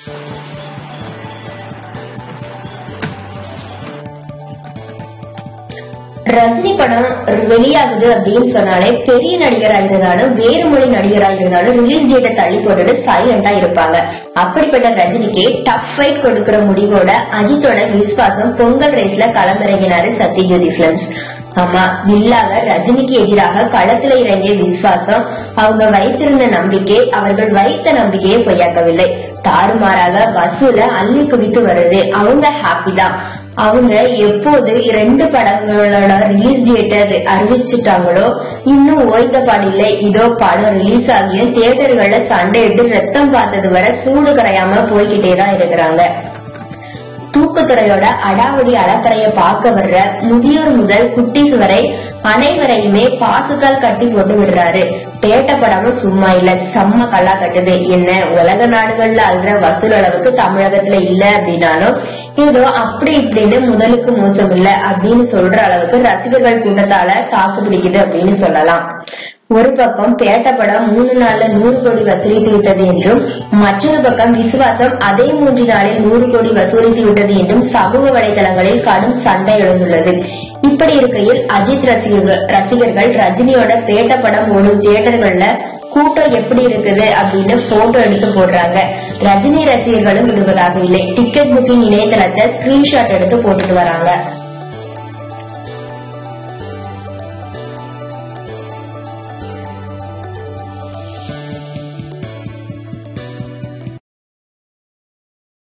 ரஜினி படம் வெளியாகுது அப்படின்னு சொன்னாலே பெரிய நடிகரா இருந்தாலும் வேறு மொழி நடிகரா இருந்தாலும் ரிலீஸ் டேட்டை தள்ளி போட்டுட்டு சைலண்டா இருப்பாங்க அப்படிப்பட்ட ரஜினிக்கு டஃப் ஃபைட் கொடுக்கிற முடிவோட அஜித்தோட விஸ்வாசம் பொங்கல் ரேஸ்ல களமிறங்கினாரு சத்யஜோதி பிலிம்ஸ் ஆமா இல்லாத ரஜினிக்கு எதிராக களத்துல இறங்கிய விஸ்வாசம் அவங்க வைத்திருந்த நம்பிக்கை அவர்கள் வைத்த நம்பிக்கையை பொய்யாக்கவில்லை தாறுமாறாக வசூல அள்ளி குவித்து வருது அவங்க ஹாப்பி தான் அவங்க எப்போது இரண்டு படங்களோட ரிலீஸ் டேட்டை அறிவிச்சிட்டாங்களோ இன்னும் ஓய்ந்த பாடில்லை இதோ படம் ரிலீஸ் ஆகியும் தியேட்டர்கள்ல சண்டையிட்டு ரத்தம் பார்த்தது வரை சூடு கரையாம போய்கிட்டே தான் இருக்கிறாங்க தூக்குத்துறையோட அடாவடி அலப்பறைய பார்க்க வர்ற முதியோர் முதல் குட்டீஸ் வரை அனைவரையுமே பாசத்தால் கட்டி போட்டு விடுறாரு பேட்ட படமும் சும்மா இல்ல செம்ம கல்லா கட்டுது என்ன உலக நாடுகள்ல அல்ற வசூல் அளவுக்கு தமிழகத்துல இல்ல அப்படின்னாலும் ஏதோ அப்படி இப்படின்னு முதலுக்கு மோசம் இல்ல அப்படின்னு சொல்ற அளவுக்கு ரசிகர்கள் கூட்டத்தால தாக்கு பிடிக்குது அப்படின்னு சொல்லலாம் ஒரு பக்கம் பேட்ட படம் மூணு நாள்ல நூறு கோடி வசூலித்து விட்டது என்றும் மற்றொரு பக்கம் விசுவாசம் அதே மூன்று நாளில் நூறு கோடி வசூலித்து விட்டது என்றும் சமூக வலைதளங்களில் கடும் சண்டை எழுந்துள்ளது இப்படி இருக்கையில் அஜித் ரசிகர்கள் ரசிகர்கள் ரஜினியோட பேட்ட படம் ஓடும் தியேட்டர்கள்ல கூட்டம் எப்படி இருக்குது அப்படின்னு போட்டோ எடுத்து போடுறாங்க ரஜினி ரசிகர்களும் விடுவதாக இல்லை டிக்கெட் புக்கிங் இணையதளத்தை ஸ்கிரீன்ஷாட் எடுத்து போட்டுட்டு வராங்க